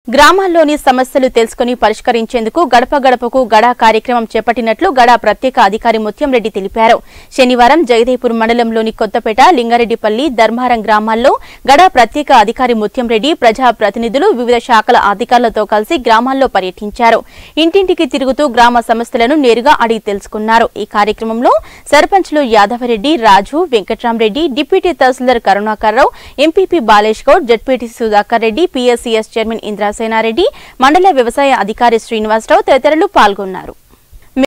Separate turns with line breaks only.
గ్రామాల్లోని సమస్యలు తెలుసుకుని పరిష్కరించేందుకు గడప గడపకు గడా కార్యక్రమం చేపట్టినట్లు గడా ప్రత్యేక అధికారి ముత్యంరెడ్డి తెలిపారు శనివారం జగదేపూర్ మండలంలోని కొత్తపేట లింగారెడ్డిపల్లి ధర్మారం గ్రామాల్లో గడా ప్రత్యేక అధికారి ముత్యంరెడ్డి ప్రజా ప్రతినిధులు వివిధ శాఖల అధికారులతో కలిసి గ్రామాల్లో పర్యటించారు ఇంటింటికి తిరుగుతూ గ్రామ సమస్యలను నేరుగా అడిగి తెలుసుకున్నారు ఈ కార్యక్రమంలో సర్పంచ్లు Yadavareddy Raju Venkatramareddy deputy tahsildar Karunakarrao MPP Balesh Goud ZPT Sudhakar Reddy PSCS chairman Indrasenareddy మండల వ్యవసాయ అధికారి శ్రీనివాసరావు తదితరులు పాల్గొన్నారు